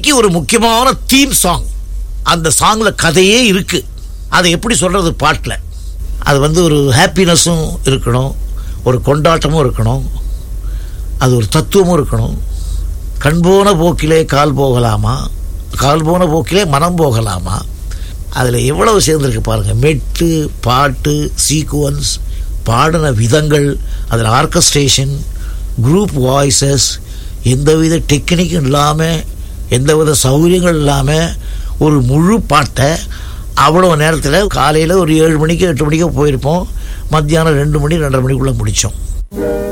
படத்துக்கு ஒரு முக்கியமான தீம் சாங் அந்த சாங்ல கதையே இருக்கு அதை எப்படி சொல்றது பாட்டில் அது வந்து ஒரு ஹாப்பினஸும் இருக்கணும் ஒரு கொண்டாட்டமும் இருக்கணும் அது ஒரு தத்துவமும் இருக்கணும் கண் போன போக்கிலே கால் போகலாமா கால் போன போக்கிலே மனம் போகலாமா அதில் எவ்வளவு சேர்ந்துருக்கு பாருங்கள் மெட்டு பாட்டு சீக்குவன்ஸ் பாடின விதங்கள் அதில் ஆர்கஸ்ட்ரேஷன் குரூப் வாய்ஸஸ் எந்தவித டெக்னிக்கும் இல்லாமல் எந்தவித சௌகரியங்கள் இல்லாமல் ஒரு முழு பாட்டை அவ்வளோ நேரத்தில் காலையில் ஒரு ஏழு மணிக்கு எட்டு மணிக்கு போயிருப்போம் மத்தியானம் ரெண்டு மணி ரெண்டரை மணிக்குள்ளே முடித்தோம்